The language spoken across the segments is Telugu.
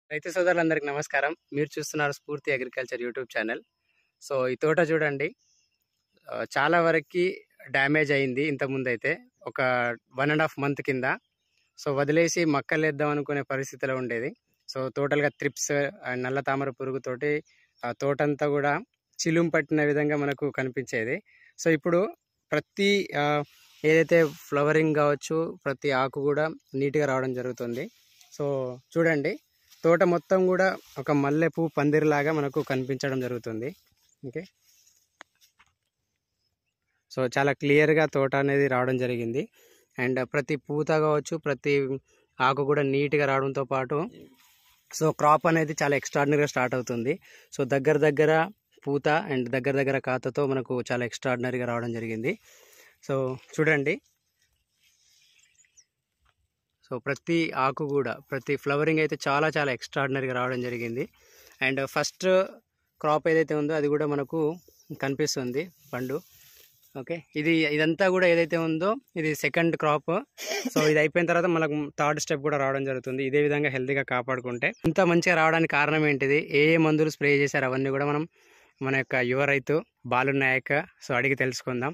రైతు సోదరులందరికీ నమస్కారం మీరు చూస్తున్నారు స్ఫూర్తి అగ్రికల్చర్ యూట్యూబ్ ఛానల్ సో ఈ తోట చూడండి ఆ, చాలా వరకు డ్యామేజ్ అయింది ఇంతకుముందు అయితే ఒక వన్ అండ్ హాఫ్ మంత్ కింద సో వదిలేసి మక్కలు వేద్దాం అనుకునే పరిస్థితిలో ఉండేది సో టోటల్గా త్రిప్స్ అండ్ నల్ల తామర పురుగుతోటి ఆ తోటంతా కూడా చిలుం పట్టిన విధంగా మనకు కనిపించేది సో ఇప్పుడు ప్రతి ఆ, ఏదైతే ఫ్లవరింగ్ కావచ్చు ప్రతి ఆకు కూడా నీట్గా రావడం జరుగుతుంది సో చూడండి తోట మొత్తం కూడా ఒక మల్లెపూ పందిరిలాగా మనకు కనిపించడం జరుగుతుంది ఓకే సో చాలా క్లియర్గా తోట అనేది రావడం జరిగింది అండ్ ప్రతి పూత కావచ్చు ప్రతి ఆకు కూడా నీట్గా రావడంతో పాటు సో క్రాప్ అనేది చాలా ఎక్స్ట్రాడినరీగా స్టార్ట్ అవుతుంది సో దగ్గర దగ్గర పూత అండ్ దగ్గర దగ్గర కాతతో మనకు చాలా ఎక్స్ట్రాడినరీగా రావడం జరిగింది సో చూడండి సో ప్రతి ఆకు కూడా ప్రతి ఫ్లవరింగ్ అయితే చాలా చాలా ఎక్స్ట్రాడినరీగా రావడం జరిగింది అండ్ ఫస్ట్ క్రాప్ ఏదైతే ఉందో అది కూడా మనకు కనిపిస్తుంది పండు ఓకే ఇది ఇదంతా కూడా ఏదైతే ఉందో ఇది సెకండ్ క్రాప్ సో ఇది అయిపోయిన తర్వాత మనకు థర్డ్ స్టెప్ కూడా రావడం జరుగుతుంది ఇదే విధంగా హెల్తీగా కాపాడుకుంటే ఇంత మంచిగా రావడానికి కారణం ఏంటిది ఏ ఏ మందులు స్ప్రే చేశారు అవన్నీ కూడా మనం మన యొక్క యువ రైతు బాలు నాయక్ సో అడిగి తెలుసుకుందాం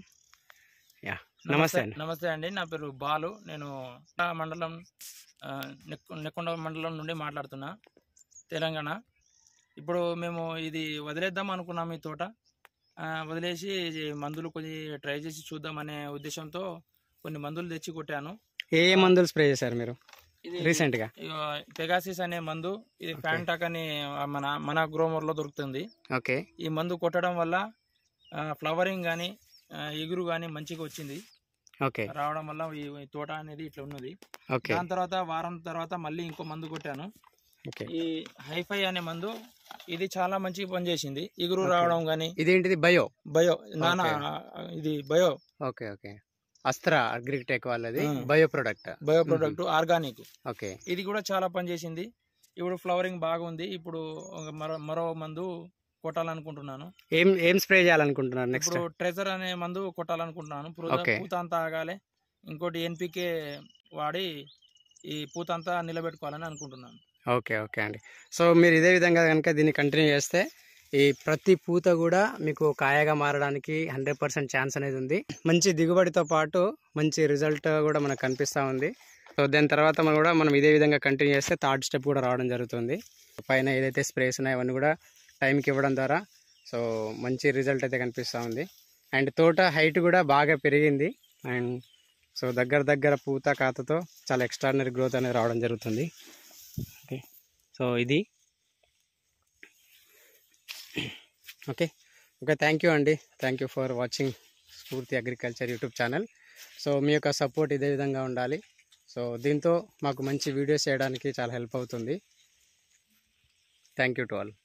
యా నమస్తే అండి నమస్తే అండి నా పేరు బాలు నేను నా మండలం ఆ, నెక్- నెక్కొండ మండలం నుండి మాట్లాడుతున్నా తెలంగాణ ఇప్పుడు మేము ఇది వదిలేద్దాం అనుకున్నాం ఈ తోట ఆ, వదిలేసి ఇది మందులు కొన్ని ట్రై చేసి చూద్దాం అనే ఉద్దేశంతో కొన్ని మందులు తెచ్చి కొట్టాను ఏ ఏ మందులు స్ప్రే చేశారు మీరు ఇది రీసెంట్గా పెగాసిస్ అనే మందు ఇది ఫ్యాంటాక్ అని మన మన గ్రోమర్లో దొరుకుతుంది ఓకే ఈ మందు కొట్టడం వల్ల ఫ్లవరింగ్ కానీ ఎగురు కానీ మంచిగా వచ్చింది ఓకే రావడం వల్ల ఈ ఈ తోట అనేది ఇట్లా ఉన్నది ఓకే దాని తర్వాత వారం తర్వాత మళ్ళీ ఇంకో మందు కొట్టాను ఓకే ఈ హైఫై అనే మందు ఇది చాలా మంచిగా పనిచేసింది ఇగురు Okay. రావడం కానీ ఇదేంటిది బయో బయో నానా Okay. ఇది bio okay okay Astra agritech వాళ్ళది Hmm. Bio product bio product organic okay ఇది కూడా చాలా పనిచేసింది ఇప్పుడు ఫ్లవరింగ్ బాగుంది ఇప్పుడు ఒక మరో మరో మందు కొట్టాలనుకుంటున్నాను ఏం ఏం స్ప్రే చేయాలనుకుంటున్నారు నెక్స్ట్ ఇప్పుడు ట్రెజర్ అనే మందు కొట్టాలనుకుంటున్నాను పూత Okay. పూత అంతా ఆగాలి ఇంకోటి ఎన్పికే వాడి ఈ పూత అంతా నిలబెట్టుకోవాలని అనుకుంటున్నాను ఓకే ఓకే అండి సో మీరు ఇదే విధంగా కనుక దీన్ని కంటిన్యూ చేస్తే ఈ ప్రతి పూత కూడా మీకు కాయగా మారడానికి హండ్రెడ్ పర్సెంట్ ఛాన్స్ అనేది ఉంది మంచి దిగుబడితో పాటు మంచి రిజల్ట్ కూడా మనకు కనిపిస్తూ ఉంది సో దాని తర్వాత మనం కూడా మనం ఇదే విధంగా కంటిన్యూ చేస్తే థర్డ్ స్టెప్ కూడా రావడం జరుగుతుంది పైన ఏదైతే స్ప్రేస్ ఉన్నాయో అవన్నీ కూడా టైంకి ఇవ్వడం ద్వారా సో మంచి రిజల్ట్ అయితే కనిపిస్తూ ఉంది అండ్ తోట హైట్ కూడా బాగా పెరిగింది అండ్ సో దగ్గర దగ్గర పూత కాతతో చాలా ఎక్స్ట్రాడినరీ గ్రోత్ అనేది రావడం జరుగుతుంది ఓకే సో ఇది ఓకే ఓకే థ్యాంక్ యూ అండి thank you for watching Spoorthi agriculture YouTube channel so మీ యొక్క సపోర్ట్ ఇదే విధంగా ఉండాలి సో దీంతో మాకు మంచి వీడియోస్ చేయడానికి చాలా హెల్ప్ అవుతుంది థ్యాంక్ యూ టు ఆల్